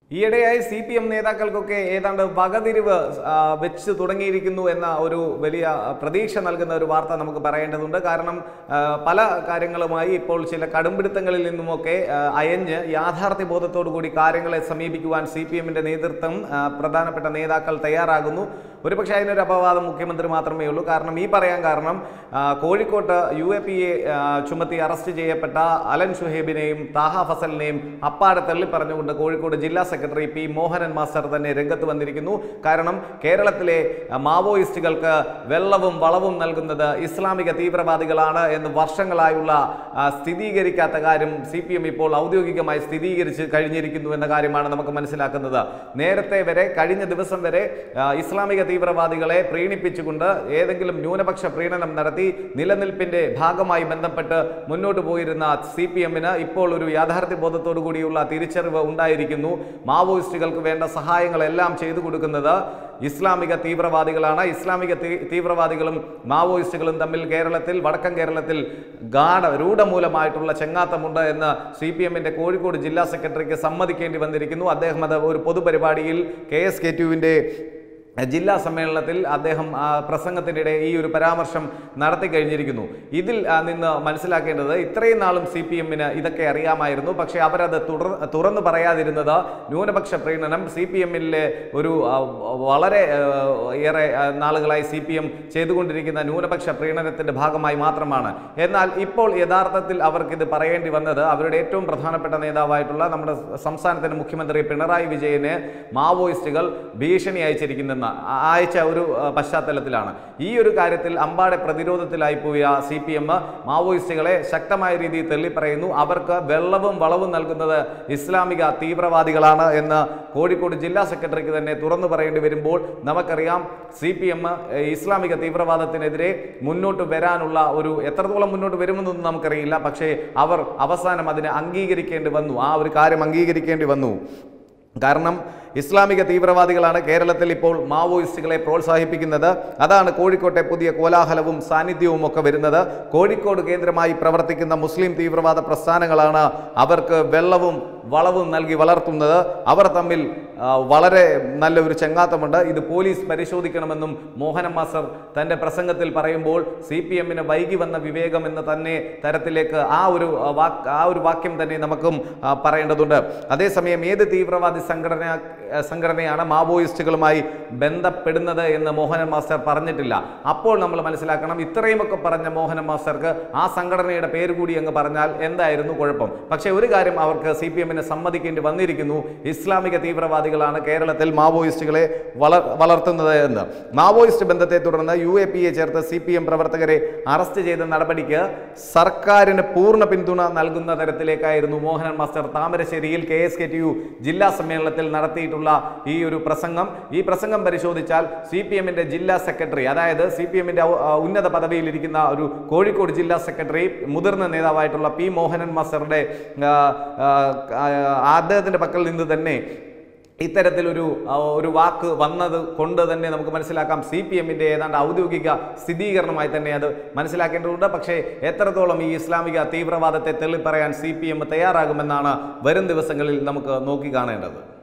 ഈയിടെയായി C P M നേതാക്കൾക്കൊക്കെ ഏതാണ്ട് വകതിരിവ് ആ, വെച്ച് തുടങ്ങിയിരിക്കുന്നു എന്ന ഒരു വലിയ പ്രതീക്ഷ നൽകുന്ന ഒരു വാർത്ത നമുക്ക് പറയേണ്ടതുണ്ട് കാരണം ആ, പല കാര്യങ്ങളുമായി ഇപ്പോൾ ചില കടുംപിടുത്തങ്ങളിൽ നിന്നുമൊക്കെ ആ, അയഞ്ഞ് യാഥാർത്ഥ്യ ബോധത്തോടു കൂടി കാര്യങ്ങളെ സമീപിക്കുവാൻ സി പി എമ്മിന്റെ നേതൃത്വം ആ, പ്രധാനപ്പെട്ട നേതാക്കൾ തയ്യാറാകുന്നു ഒരുപക്ഷെ അതിനൊരു അപവാദം മുഖ്യമന്ത്രി മാത്രമേ ഉള്ളൂ കാരണം ഈ പറയാൻ കാരണം ആ, കോഴിക്കോട്ട് യു എ പി എ ചുമത്തി അറസ്റ്റ് ചെയ്യപ്പെട്ട അലൻ ഷുഹേബിനെയും താഹ ഫസലിനെയും അപ്പാടെ തള്ളി പറഞ്ഞുകൊണ്ട് കോഴിക്കോട് ജില്ലാ സെക്രട്ടറി പി മോഹനൻ മാസ്റ്റർ തന്നെ രംഗത്ത് വന്നിരിക്കുന്നു കാരണം കേരളത്തിലെ ആ, മാവോയിസ്റ്റുകൾക്ക് വെള്ളവും വളവും നൽകുന്നത് ഇസ്ലാമിക തീവ്രവാദികളാണ് എന്ന് വർഷങ്ങളായുള്ള ആ, സ്ഥിരീകരിക്കാത്ത കാര്യം സി പി എം ഇപ്പോൾ ഔദ്യോഗികമായി സ്ഥിരീകരിച്ച് കഴിഞ്ഞിരിക്കുന്നു എന്ന കാര്യമാണ് നമുക്ക് മനസ്സിലാക്കുന്നത് നേരത്തെ വരെ കഴിഞ്ഞ ദിവസം വരെ ആ, ഇസ്ലാമിക തീവ്രവാദികളെ പ്രീണിപ്പിച്ചുകൊണ്ട് ഏതെങ്കിലും ന്യൂനപക്ഷ പ്രീണനം നടത്തി നിലനിൽപ്പിന്റെ ഭാഗമായി ബന്ധപ്പെട്ട് മുന്നോട്ട് പോയിരുന്ന സി പി എമ്മിന് ഇപ്പോൾ ഒരു യാഥാർത്ഥ്യ ബോധത്തോടു കൂടിയുള്ള തിരിച്ചറിവ് ഉണ്ടായിരിക്കുന്നു മാവോയിസ്റ്റുകൾക്ക് വേണ്ട സഹായങ്ങളെല്ലാം ചെയ്തു കൊടുക്കുന്നത് ഇസ്ലാമിക തീവ്രവാദികളാണ് ഇസ്ലാമിക തീ- തീവ്രവാദികളും മാവോയിസ്റ്റുകളും തമ്മിൽ കേരളത്തിൽ വടക്കൻ കേരളത്തിൽ ഗാഢ രൂഢമൂലമായിട്ടുള്ള ചെങ്ങാത്തമുണ്ട് എന്ന് സി പി എമ്മിന്റെ കോഴിക്കോട് ജില്ലാ സെക്രട്ടറിക്ക് സമ്മതിക്കേണ്ടി വന്നിരിക്കുന്നു അദ്ദേഹം അത് ഒരു പൊതുപരിപാടിയിൽ കെ എസ് കെ ടുവിന്റെ ജില്ലാ സമ്മേളനത്തിൽ അദ്ദേഹം ആ, പ്രസംഗത്തിനിടെ ഈ ഒരു പരാമർശം നടത്തി കഴിഞ്ഞിരിക്കുന്നു ഇതിൽ ആ, നിന്ന് മനസ്സിലാക്കേണ്ടത് ഇത്രയും നാളും സി പി എമ്മിന് ഇതൊക്കെ അറിയാമായിരുന്നു പക്ഷേ അവരത് തുടർ തുറന്നു പറയാതിരുന്നത് ന്യൂനപക്ഷ പ്രീണനം സി പി എമ്മിലെ ഒരു ആ, വളരെ ആ, ഏറെ ആ, നാളുകളായി സി പി എം ചെയ്തുകൊണ്ടിരിക്കുന്ന ന്യൂനപക്ഷ പ്രീണനത്തിന്റെ ഭാഗമായി മാത്രമാണ് എന്നാൽ ഇപ്പോൾ യഥാർത്ഥത്തിൽ അവർക്കിത് പറയേണ്ടി വന്നത് അവരുടെ ഏറ്റവും പ്രധാനപ്പെട്ട നേതാവായിട്ടുള്ള നമ്മുടെ സംസ്ഥാനത്തിന്റെ മുഖ്യമന്ത്രി പിണറായി വിജയന് മാവോയിസ്റ്റുകൾ ഭീഷണി അയച്ചിരിക്കുന്നെന്ന് ആ- അയച്ച ഒരു ആ, പശ്ചാത്തലത്തിലാണ് ഈ ഒരു കാര്യത്തിൽ അമ്പാടെ പ്രതിരോധത്തിലായി പോയ സി പി എം മാവോയിസ്റ്റുകളെ ശക്തമായ രീതിയിൽ തള്ളിപ്പറയുന്നു അവർക്ക് വെള്ളവും വളവും നൽകുന്നത് ഇസ്ലാമിക തീവ്രവാദികളാണ് എന്ന് കോഴിക്കോട് ജില്ലാ സെക്രട്ടറിക്ക് തന്നെ തുറന്നു പറയേണ്ടി വരുമ്പോൾ നമുക്കറിയാം സി പി എം ഇസ്ലാമിക തീവ്രവാദത്തിനെതിരെ മുന്നോട്ട് വരാനുള്ള ഒരു എത്രത്തോളം മുന്നോട്ട് വരുമെന്നൊന്നും നമുക്കറിയില്ല പക്ഷേ അവർ അവസാനം അതിനെ അംഗീകരിക്കേണ്ടി വന്നു ആ ഒരു കാര്യം അംഗീകരിക്കേണ്ടി വന്നു കാരണം ഇസ്ലാമിക തീവ്രവാദികളാണ് കേരളത്തിൽ ഇപ്പോൾ മാവോയിസ്റ്റുകളെ പ്രോത്സാഹിപ്പിക്കുന്നത് അതാണ് കോഴിക്കോട്ടെ പുതിയ കോലാഹലവും സാന്നിധ്യവും ഒക്കെ വരുന്നത് കോഴിക്കോട് കേന്ദ്രമായി പ്രവർത്തിക്കുന്ന മുസ്ലിം തീവ്രവാദ പ്രസ്ഥാനങ്ങളാണ് അവർക്ക് വെള്ളവും വളവും നൽകി വളർത്തുന്നത് അവർ തമ്മിൽ ആ, വളരെ നല്ല ഒരു ചങ്ങാത്തമുണ്ട് ഇത് പോലീസ് പരിശോധിക്കണമെന്നും മോഹന മാസ്റ്റർ തൻ്റെ പ്രസംഗത്തിൽ പറയുമ്പോൾ സി പി എമ്മിന് വൈകി വന്ന വിവേകം എന്ന തന്നെ തരത്തിലേക്ക് ആ ഒരു ആ, വാക്ക് ആ ഒരു വാക്യം തന്നെ നമുക്കും ആ, പറയേണ്ടതുണ്ട് അതേസമയം ഏത് തീവ്രവാദി സംഘടന ആ, സംഘടനയാണ് മാവോയിസ്റ്റുകളുമായി ബന്ധപ്പെടുന്നത് എന്ന് മോഹനൻ മാസ്റ്റർ പറഞ്ഞിട്ടില്ല അപ്പോൾ നമ്മൾ മനസ്സിലാക്കണം ഇത്രയുമൊക്കെ പറഞ്ഞ മോഹനൻ മാസ്റ്റർക്ക് ആ സംഘടനയുടെ പേര് കൂടി അങ്ങ് പറഞ്ഞാൽ എന്തായിരുന്നു കുഴപ്പം പക്ഷേ ഒരു കാര്യം അവർക്ക് സി പി എമ്മിന് സമ്മതിക്കേണ്ടി വന്നിരിക്കുന്നു ഇസ്ലാമിക തീവ്രവാദികളാണ് കേരളത്തിൽ മാവോയിസ്റ്റുകളെ വളർ വളർത്തുന്നത് എന്ന് മാവോയിസ്റ്റ് ബന്ധത്തെ തുടർന്ന് യു എ പി എ ചേർത്ത് സി പി എം പ്രവർത്തകരെ അറസ്റ്റ് ചെയ്ത നടപടിക്ക് സർക്കാരിന് പൂർണ്ണ പിന്തുണ നൽകുന്ന തരത്തിലേക്കായിരുന്നു മോഹനൻ മാസ്റ്റർ താമരശ്ശേരിയിൽ K S K T U ജില്ലാ സമ്മേളനത്തിൽ നടത്തിയിട്ടുള്ള ഈ ഒരു പ്രസംഗം ഈ പ്രസംഗം പരിശോധിച്ചാൽ സി പി എമ്മിന്റെ ജില്ലാ സെക്രട്ടറി അതായത് സി പി എമ്മിന്റെ ഉന്നത പദവിയിലിരിക്കുന്ന ഒരു കോഴിക്കോട് ജില്ലാ സെക്രട്ടറി മുതിർന്ന നേതാവായിട്ടുള്ള പി മോഹനൻ മാസ്റ്ററുടെ ആ, ആ, ആ, അദ്ദേഹത്തിന്റെ പക്കൽ നിന്ന് തന്നെ ഇത്തരത്തിലൊരു ആ, ഒരു വാക്ക് വന്നത് കൊണ്ട് തന്നെ നമുക്ക് മനസ്സിലാക്കാം സി പി എമ്മിൻ്റെ ഏതാണ്ട് ഔദ്യോഗിക സ്ഥിരീകരണമായി തന്നെ അത് മനസ്സിലാക്കേണ്ടതുണ്ട് പക്ഷേ എത്രത്തോളം ഈ ഇസ്ലാമിക തീവ്രവാദത്തെ തെളിപ്പറയാൻ സി പി എം തയ്യാറാകുമെന്നാണ് വരും ദിവസങ്ങളിൽ നമുക്ക് നോക്കി കാണേണ്ടത്